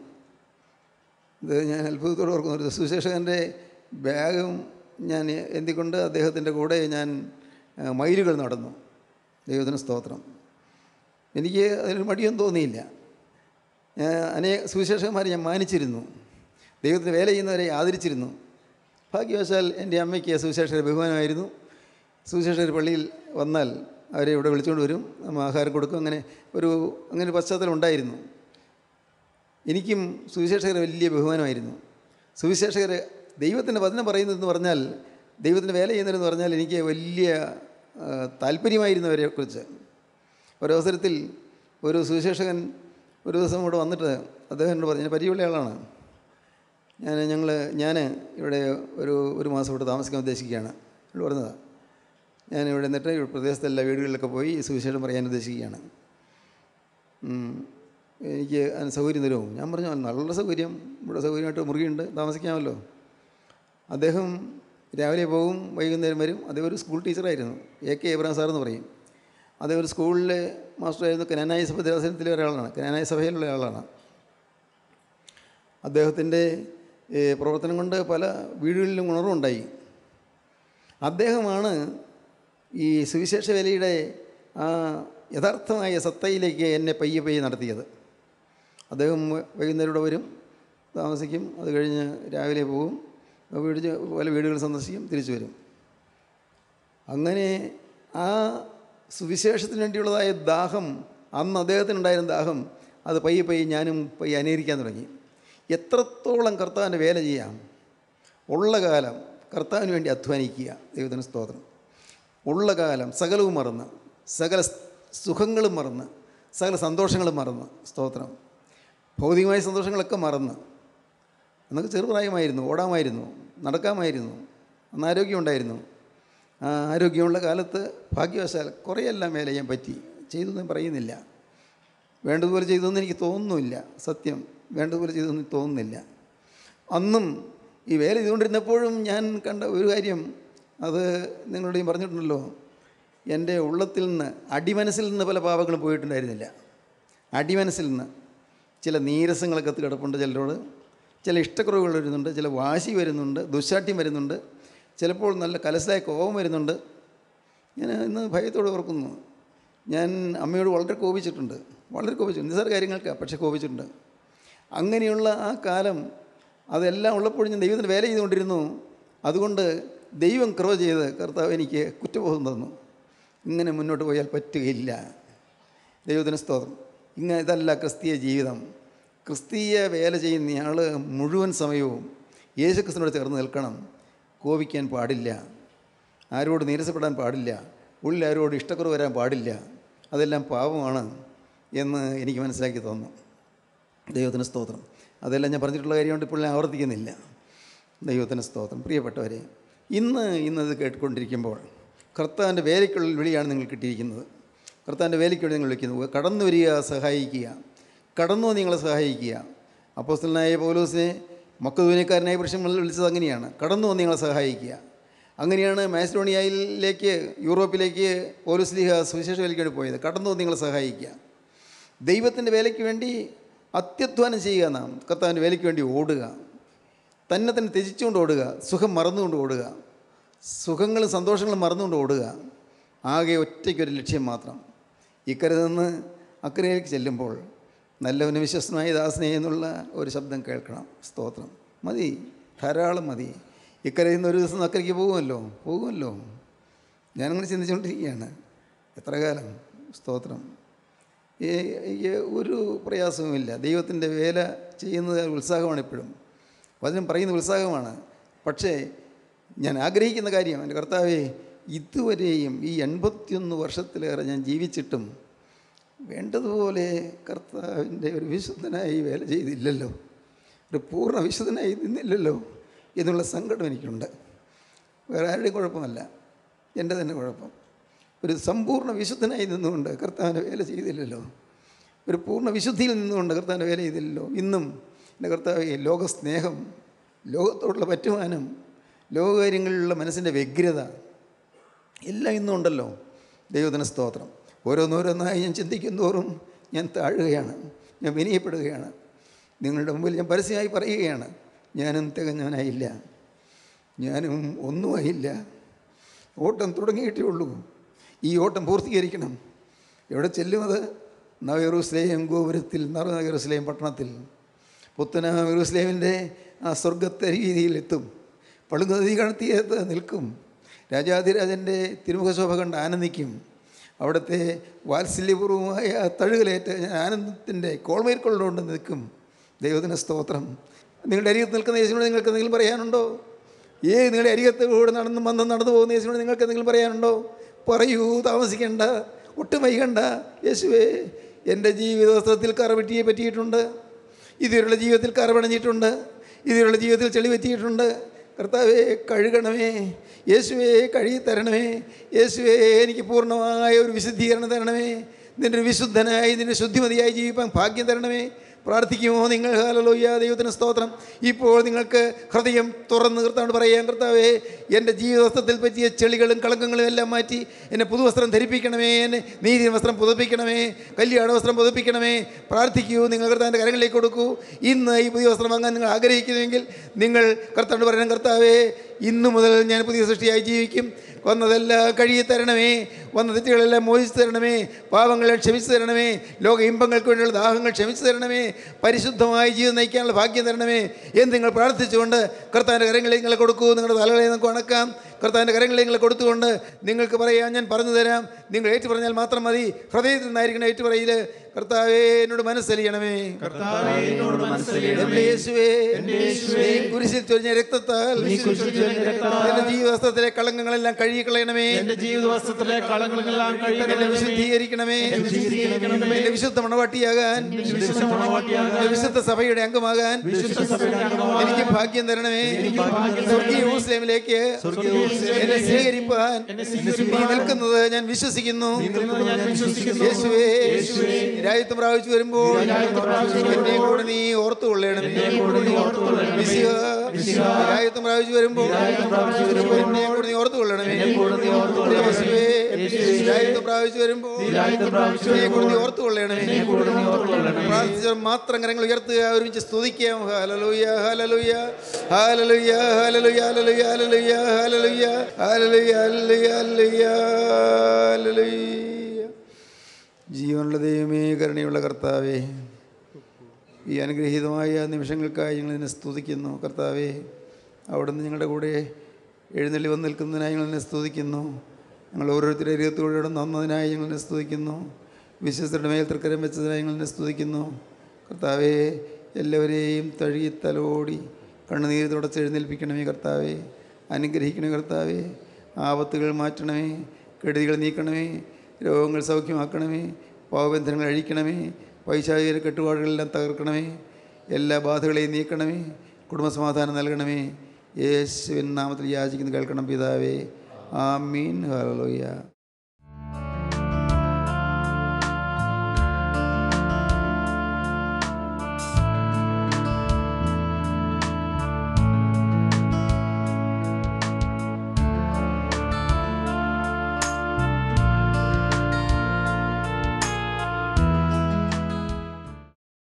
ഇത് ഞാൻ അത്ഭുതത്തോടെ ഓർക്കുന്നു ഒരു സുശേഷകൻ്റെ ബാഗും ഞാൻ എന്തിക്കൊണ്ട് അദ്ദേഹത്തിൻ്റെ കൂടെ ഞാൻ ആ, മൈലുകൾ നടന്നു ദൈവത്തിന് സ്തോത്രം എനിക്ക് അതിനൊരു മടിയൊന്നും തോന്നിയില്ല ഞാൻ അനേക സുവിശേഷകന്മാരെ ഞാൻ മാനിച്ചിരുന്നു ദൈവത്തിന് വേല ചെയ്യുന്നവരെ ആദരിച്ചിരുന്നു ഭാഗ്യവശാൽ എൻ്റെ അമ്മയ്ക്ക് സുവിശേഷകർ ബഹുമാനമായിരുന്നു സുവിശേഷകർ പള്ളിയിൽ വന്നാൽ അവരെ ഇവിടെ വിളിച്ചുകൊണ്ട് വരും നമ്മൾ ആഹാരം കൊടുക്കും അങ്ങനെ ഒരു അങ്ങനെ ഒരു പശ്ചാത്തലം ഉണ്ടായിരുന്നു എനിക്കും സുവിശേഷകർ വലിയ ബഹുമാനമായിരുന്നു സുവിശേഷകർ ദൈവത്തിൻ്റെ വചനം പറയുന്നതെന്ന് പറഞ്ഞാൽ ദൈവത്തിൻ്റെ വേല ചെയ്യുന്നതെന്ന് പറഞ്ഞാൽ എനിക്ക് വലിയ ആ, താല്പര്യമായിരുന്നു അവരെ കുറിച്ച് ഒരവസരത്തിൽ ഒരു സുവിശേഷകൻ ഒരു ദിവസം ഇവിടെ വന്നിട്ട് അദ്ദേഹം എന്നോട് പറഞ്ഞു ഞാൻ പരിചയമുള്ള ആളാണ് ഞാൻ ഞങ്ങൾ ഞാൻ ഇവിടെ ഒരു ഒരു മാസം ഇവിടെ താമസിക്കാൻ ഉദ്ദേശിക്കുകയാണ് എന്നോട് പറഞ്ഞതാണ് ഞാൻ ഇവിടെ നിന്നിട്ട് ഈ പ്രദേശത്തെ എല്ലാ വീടുകളിലൊക്കെ പോയി ഈ സുവിശേഷം പറയാൻ ഉദ്ദേശിക്കുകയാണ് ഉം. എനിക്ക് അതിന് സൗകര്യം തരുമോ ഞാൻ പറഞ്ഞു "ആ, നല്ല സൗകര്യം ഇവിടെ സൗകര്യമായിട്ട് മുറിയുണ്ട് താമസിക്കാമല്ലോ അദ്ദേഹം രാവിലെ പോകും വൈകുന്നേരം വരും അദ്ദേഹം ഒരു സ്കൂൾ ടീച്ചറായിരുന്നു എ കെ എബ്രഹാം സാർ എന്ന് പറയും അദ്ദേഹം ഒരു സ്കൂളിലെ മാസ്റ്ററായിരുന്നു കനാനായ സഭ ദേവസനത്തിലെ ഒരാളാണ് കനാനായ സഭയിലുള്ള ആളാണ് അദ്ദേഹത്തിൻ്റെ ഏഹ്, പ്രവർത്തനം കൊണ്ട് പല വീടുകളിലും ഉണർവുണ്ടായി അദ്ദേഹമാണ് ഈ സുവിശേഷ വേലയുടെ ആ യഥാർത്ഥമായ സത്തയിലേക്ക് എന്നെ പയ്യെ പയ്യെ നടത്തിയത് അദ്ദേഹം വൈകുന്നേരം ഇവിടെ വരും താമസിക്കും അത് കഴിഞ്ഞ് രാവിലെ പോകും വീട് പല വീടുകൾ സന്ദർശിക്കും തിരിച്ചു വരും അങ്ങനെ ആ സുവിശേഷത്തിന് വേണ്ടിയുള്ളതായ ദാഹം അന്ന് അദ്ദേഹത്തിനുണ്ടായിരുന്ന ദാഹം അത് പയ്യെ പയ്യെ ഞാനും പയ്യെ അനുകരിക്കാൻ തുടങ്ങി എത്രത്തോളം കർത്താവിൻ്റെ വേല ചെയ്യാം ഉള്ള കാലം കർത്താവിന് വേണ്ടി അധ്വാനിക്കുക ദൈവത്തിന് സ്തോത്രം ഉള്ള കാലം സകലവും മറന്ന് സകല സുഖങ്ങളും മറന്ന് സകല സന്തോഷങ്ങളും മറന്ന് സ്തോത്രം ഭൗതികമായ സന്തോഷങ്ങളൊക്കെ മറന്ന് അന്നൊക്കെ ചെറുപ്രായമായിരുന്നു ഓടാമായിരുന്നു നടക്കാമായിരുന്നു അന്ന് ആരോഗ്യമുണ്ടായിരുന്നു ആ ആരോഗ്യമുള്ള കാലത്ത് ഭാഗ്യവശാൽ കുറേയെല്ലാം വേല ചെയ്യാൻ പറ്റി ചെയ്തു എന്ന് പറയുന്നില്ല വേണ്ടതുപോലെ ചെയ്തതെന്ന് എനിക്ക് തോന്നുന്നില്ല സത്യം വേണ്ടതുപോലെ ചെയ്തതെന്ന് എനിക്ക് തോന്നുന്നില്ല അന്നും ഈ വേല ചെയ്തുകൊണ്ടിരുന്നപ്പോഴും ഞാൻ കണ്ട ഒരു കാര്യം അത് നിങ്ങളോട് ഞാൻ പറഞ്ഞിട്ടുണ്ടല്ലോ എൻ്റെ ഉള്ളത്തിൽ നിന്ന് അടിമനസ്സിൽ നിന്ന് പല പാപങ്ങളും പോയിട്ടുണ്ടായിരുന്നില്ല അടിമനസ്സിൽ നിന്ന് ചില നീരസങ്ങളൊക്കെ കത്ത് കിടപ്പുണ്ട് ചിലരോട് ചില ഇഷ്ടക്കുറവുകൾ വരുന്നുണ്ട് ചില വാശി വരുന്നുണ്ട് ദുശാഠ്യം വരുന്നുണ്ട് ചിലപ്പോൾ നല്ല കലശലായ കോപം വരുന്നുണ്ട് ഞാൻ ഇന്ന് ഭയത്തോടെ ഓർക്കുന്നു ഞാൻ അമ്മയോട് വളരെ കോപിച്ചിട്ടുണ്ട് വളരെ കോപിച്ചിട്ടുണ്ട് നിസ്സാര കാര്യങ്ങൾക്കാണ് പക്ഷേ കോപിച്ചിട്ടുണ്ട് അങ്ങനെയുള്ള ആ കാലം അതെല്ലാം ഉള്ളപ്പോൾ ഞാൻ ദൈവത്തിന് വേല ചെയ്തുകൊണ്ടിരുന്നു അതുകൊണ്ട് ദൈവം കൃപ ചെയ്ത് കർത്താവ് എനിക്ക് കുറ്റബോധം തന്നു ഇങ്ങനെ മുന്നോട്ട് പോയാൽ പറ്റുകയില്ല ദൈവത്തിന് സ്തോത്രം ഇങ്ങനെ ഇതല്ല ക്രിസ്തീയ ജീവിതം ക്രിസ്തീയ വേല ചെയ്യുന്നയാൾ മുഴുവൻ സമയവും യേശുക്രിസ്തുവിനോട് ചേർന്ന് നിൽക്കണം കോപിക്കാൻ പാടില്ല ആരോട് നീരസപ്പെടാൻ പാടില്ല ഉള്ളിൽ ആരോട് ഇഷ്ടക്കുറവ് വരാൻ പാടില്ല അതെല്ലാം പാപമാണ് എന്ന് എനിക്ക് മനസ്സിലാക്കി തോന്നുന്നു ദൈവത്തിന് സ്തോത്രം അതെല്ലാം ഞാൻ പറഞ്ഞിട്ടുള്ള കാര്യമുണ്ട് ഇപ്പോൾ ഞാൻ ആവർത്തിക്കുന്നില്ല ദൈവത്തിന് സ്തോത്രം പ്രിയപ്പെട്ടവരെ ഇന്ന് ഇന്നത് കേട്ടുകൊണ്ടിരിക്കുമ്പോൾ കർത്താവിൻ്റെ വേലയ്ക്കുള്ളിൽ വിളിയാണ് നിങ്ങൾ കിട്ടിയിരിക്കുന്നത് കർത്താവിൻ്റെ വേലയ്ക്കുള്ളിൽ നിങ്ങൾ വിളിക്കുന്നത് കടന്നു വരിക സഹായിക്കുക കടന്നു വന്ന് നിങ്ങളെ സഹായിക്കുക അപ്പോസ്റ്റലനായ പൗലോസിനെ മക്കതൂനക്കാരനായ പുരുഷൻ വിളിച്ചത് അങ്ങനെയാണ് കടന്നു വന്ന് നിങ്ങളെ സഹായിക്കുക അങ്ങനെയാണ് മാസിഡോണിയയിലേക്ക് യൂറോപ്പിലേക്ക് പൗലോസ്ലിഹ സുവിശേഷ വേലയ്ക്ക് വേണ്ടി പോയത് കടന്നു വന്ന് നിങ്ങളെ സഹായിക്കുക ദൈവത്തിൻ്റെ വേലയ്ക്ക് വേണ്ടി അത്യധ്വാനം ചെയ്യുക നാം കർത്താവിൻ്റെ വേലയ്ക്ക് വേണ്ടി ഓടുക തന്നെ തന്നെ ത്യജിച്ചുകൊണ്ട് ഓടുക സുഖം മറന്നുകൊണ്ട് ഓടുക സുഖങ്ങളും സന്തോഷങ്ങളും മറന്നുകൊണ്ട് ഓടുക ആകെ ഒറ്റയ്ക്കൊരു ലക്ഷ്യം മാത്രം ഇക്കരെ നിന്ന് അക്കരയിലേക്ക് ചെല്ലുമ്പോൾ നല്ലവന് വിശ്വസ്തമായ ദാസനെ എന്നുള്ള ഒരു ശബ്ദം കേൾക്കണം സ്തോത്രം മതി ധാരാളം മതി ഇക്കരയിൽ നിന്ന് ഒരു ദിവസം അക്കരയ്ക്ക് പോകുമല്ലോ പോകുമല്ലോ ഞാനങ്ങനെ ചിന്തിച്ചുകൊണ്ടിരിക്കുകയാണ് എത്ര കാലം സ്തോത്രം ഈ- എനിക്ക് ഒരു പ്രയാസവുമില്ല ദൈവത്തിൻ്റെ വേല ചെയ്യുന്നത് ഉത്സാഹമാണ് എപ്പോഴും വചനം പറയുന്ന ഉത്സാഹമാണ് പക്ഷേ ഞാൻ ആഗ്രഹിക്കുന്ന കാര്യം എൻ്റെ കർത്താവെ ഇതുവരെയും ഈ എൺപത്തിയൊന്ന് വർഷത്തിലേറെ ഞാൻ ജീവിച്ചിട്ടും വേണ്ടതുപോലെ കർത്താവിൻ്റെ ഒരു വിശുദ്ധനായി വേല ചെയ്തില്ലല്ലോ ഒരു പൂർണ്ണ വിശുദ്ധനായി നിന്നില്ലല്ലോ എന്നുള്ള സങ്കടം എനിക്കുണ്ട് വേറെ ആരുടെയും കുഴപ്പമല്ല എൻ്റെ തന്നെ കുഴപ്പം ഒരു സമ്പൂർണ്ണ വിശുദ്ധനായി നിന്നുകൊണ്ട് കർത്താവിൻ്റെ വേല ചെയ്തില്ലല്ലോ ഒരു പൂർണ്ണ വിശുദ്ധിയിൽ നിന്നുകൊണ്ട് കർത്താവിൻ്റെ വേല ചെയ്തില്ലല്ലോ ഇന്നും എൻ്റെ കർത്താവ് ലോകസ്നേഹം ലോകത്തോടുള്ള പറ്റുമാനം ലോകകാര്യങ്ങളിലുള്ള മനസ്സിൻ്റെ വ്യഗ്രത എല്ലാം ഇന്നും ഉണ്ടല്ലോ ദൈവത്തിന് സ്തോത്രം ഓരോന്നോരോന്നായി ഞാൻ ചിന്തിക്കും തോറും ഞാൻ താഴുകയാണ് ഞാൻ വിനയപ്പെടുകയാണ് നിങ്ങളുടെ മുമ്പിൽ ഞാൻ പരസ്യമായി പറയുകയാണ് ഞാനും തികഞ്ഞവനായില്ല ഞാനും ഒന്നുമായില്ല ഓട്ടം തുടങ്ങിയിട്ടേ ഉള്ളൂ ഈ ഓട്ടം പൂർത്തീകരിക്കണം എവിടെ ചെല്ലുമത് നവയറുസ്ലേം ഗോപുരത്തിൽ നവയറുസ്ലേം പട്ടണത്തിൽ പുത്തന യെറൂസലേമിൻ്റെ ആ സ്വർഗത്തെ രീതിയിൽ എത്തും പളുങ്കനദി കണത്തിയത്ത് നിൽക്കും രാജാതിരാജൻ്റെ തിരുമുഖശോഭ കണ്ട് ആനന്ദിക്കും അവിടുത്തെ വാത്സല്യപൂർവമായ തഴുകലേറ്റ് ഞാൻ ആനന്ദത്തിൻ്റെ കോൾമേൽക്കൊള്ളുകൊണ്ട് നിൽക്കും ദൈവത്തിന് സ്തോത്രം നിങ്ങളുടെ അരികത്ത് നിൽക്കുന്ന യേശുവിനോട് നിങ്ങൾക്ക് എന്തെങ്കിലും പറയാനുണ്ടോ ഏ നിങ്ങളുടെ അരികത്ത് കൂടെ നടന്ന് വന്ന് നടന്നു പോകുന്ന യേശുവിനോട് നിങ്ങൾക്ക് എന്തെങ്കിലും പറയാനുണ്ടോ പറയൂ താമസിക്കണ്ട ഒട്ടും വൈകണ്ട യേശുവേ എൻ്റെ ജീവിതവസ്ത്രത്തിൽ കറ പറ്റിയേ പറ്റിയിട്ടുണ്ട് ഇതുവരെയുള്ള ജീവിതത്തിൽ കറ പണഞ്ഞിട്ടുണ്ട് ഇതുവരെയുള്ള ജീവിതത്തിൽ ചെളി പറ്റിയിട്ടുണ്ട് കർത്താവേ കഴുകണമേ യേശുവേ കഴുകി തരണമേ യേശുവേ എനിക്ക് പൂർണ്ണമായ ഒരു വിശുദ്ധീകരണം തരണമേ നിൻ്റെ ഒരു വിശുദ്ധനായി നിൻ്റെ ശുദ്ധിമതിയായി ജീവിപ്പാൻ ഭാഗ്യം തരണമേ പ്രാർത്ഥിക്കുമോ നിങ്ങൾ ഹാലലോയ്യ ദൈവത്തിന് സ്തോത്രം ഇപ്പോൾ നിങ്ങൾക്ക് ഹൃദയം തുറന്ന് കർത്താവോട് പറയാം കർത്താവേ എൻ്റെ ജീവിതവസ്ത്രത്തിൽ പറ്റിയ ചെളികളും കളങ്കങ്ങളും എല്ലാം മാറ്റി എന്നെ പുതുവസ്ത്രം ധരിപ്പിക്കണമേ എന്നെ നീതി വസ്ത്രം പുതുപ്പിക്കണമേ കല്യാണ വസ്ത്രം പുതുപ്പിക്കണമേ പ്രാർത്ഥിക്കൂ നിങ്ങൾ കർത്താവിൻ്റെ കരങ്ങളിലേക്ക് കൊടുക്കൂ ഇന്ന് ഈ പുതിയ വസ്ത്രം വാങ്ങാൻ നിങ്ങൾ ആഗ്രഹിക്കുന്നുവെങ്കിൽ നിങ്ങൾ കർത്താവോട് പറയണം കർത്താവേ ഇന്നു മുതൽ ഞാൻ പുതിയ സൃഷ്ടിയായി ജീവിക്കും വന്നതെല്ലാം കഴുകി തരണമേ വന്ന തെറ്റുകളെല്ലാം മോചിച്ചു തരണമേ പാപങ്ങളെ ക്ഷമിച്ചു തരണമേ ലോക ഇമ്പങ്ങൾക്ക് വേണ്ടിയുള്ള ദാഹങ്ങൾ ക്ഷമിച്ചു തരണമേ പരിശുദ്ധമായ ജീവിതം നയിക്കാനുള്ള ഭാഗ്യം തരണമേ എന്ന് നിങ്ങൾ പ്രാർത്ഥിച്ചുകൊണ്ട് കർത്താവിൻ്റെ കരങ്ങളിൽ നിങ്ങൾ കൊടുക്കൂ നിങ്ങളുടെ തലകളെ നിങ്ങൾക്ക് വണക്കാം കർത്താവിൻ്റെ കരങ്ങളിൽ നിങ്ങൾ കൊടുത്തുകൊണ്ട് നിങ്ങൾക്ക് പറയാം ഞാൻ പറഞ്ഞു തരാം നിങ്ങൾ ഏറ്റു പറഞ്ഞാൽ മാത്രം മതി ഹൃദയത്തിൽ നിന്നായിരിക്കണം ഏറ്റു പറയിൽ കർത്താവേ എന്നോട് മനസ്സലിയണമേ എൻ്റെ യേശുവേ നീ കുരിശിൽ ചൊരിഞ്ഞ രക്തത്താൽ എൻ്റെ ജീവിതത്തിലെ കളങ്കങ്ങളെല്ലാം കഴുകിക്കളയണമേ എന്റെ ജീവിത വസ്ത്രത്തിലെ കളങ്ങളെല്ലാം എന്നെ കഴിയണമേ വിശുദ്ധീകരിക്കണമേ എന്നെ വിശുദ്ധ മണവാട്ടിയാകാൻ എന്നെ വിശുദ്ധ സഭയുടെ അംഗമാകാൻ എനിക്ക് ഭാഗ്യം തരണമേ സ്വർഗീയ ഊസ്ലേമിലേക്ക് എന്നെ സ്വീകരിപ്പാൻ നീ നിൽക്കുന്നത് ഞാൻ വിശ്വസിക്കുന്നു യേശുവേ രാജ്യത്വം പ്രാപിച്ചു വരുമ്പോൾ എന്നെ കൂടെ നീ ഓർത്തു കൊള്ളണമേ വിശുവ, രാജ്യത്വം പ്രാപിച്ചു വരുമ്പോൾ എന്നെ കൂടെ നീ ഓർത്തു കൊള്ളണമേ യേശുവേ രാജ്യത്വം പ്രാപിച്ചു വരുമ്പോൾ എന്നെ കൂടെ നീ ഓർത്തു കൊള്ളണമേ പ്രാർത്ഥിച്ചവർ മാത്രം കരങ്ങൾ ഉയർത്തുക ഒരുമിച്ച് സ്തുതിക്കാം ഹാലലൂയ ഹാലലൂയ ഹാലലൂയ ഹാലലൂയ ഹാലലൂയ ഹാലലൂയ ഹാലലൂയ ഹാലലൂയ ഹാലലൂയ ഹാലലൂയ ഹാലലൂയ ജീവനുള്ള ദൈവമേ കരുണയുള്ള കർത്താവേ ഈ അനുഗ്രഹീതമായ നിമിഷങ്ങൾക്കായി ഞങ്ങൾ നിന്നെ സ്തുതിക്കുന്നു കർത്താവേ അവിടുന്ന് ഞങ്ങളുടെ കൂടെ എഴുന്നള്ളി വന്ന് നിൽക്കുന്നതിനായി ഞങ്ങൾ നിന്നെ സ്തുതിക്കുന്നു ഞങ്ങൾ ഓരോരുത്തരുടെ ഇരുപത്തിലൂടെ നന്നതിനായി ഞങ്ങൾ നിന്നെ സ്തുതിക്കുന്നു വിശ്വസരുടെ മേൽ തൃക്കരം വെച്ചതിനായി ഞങ്ങൾ നിന്നെ സ്തുതിക്കുന്നു കർത്താവേ എല്ലാവരെയും തഴുകി തലോടി കണ്ണുനീര് തുടച്ച് എഴുന്നേൽപ്പിക്കണമേ കർത്താവേ അനുഗ്രഹിക്കണമേ കർത്താവേ ആപത്തുകൾ മാറ്റണമേ കെടുതികൾ നീക്കണമേ രോഗങ്ങൾ സൗഖ്യമാക്കണമേ പാവബന്ധനങ്ങൾ അഴിക്കണമേ പൈശാചിക കെട്ടുപാടുകളെല്ലാം തകർക്കണമേ എല്ലാ ബാധകളെയും നീക്കണമേ കുടുംബസമാധാനം നൽകണമേ യേശുവിൻ നാമത്തിൽ യാചിക്കുന്ന കേൾക്കണം പിതാവേ ആമീൻ ഹല്ലേലൂയ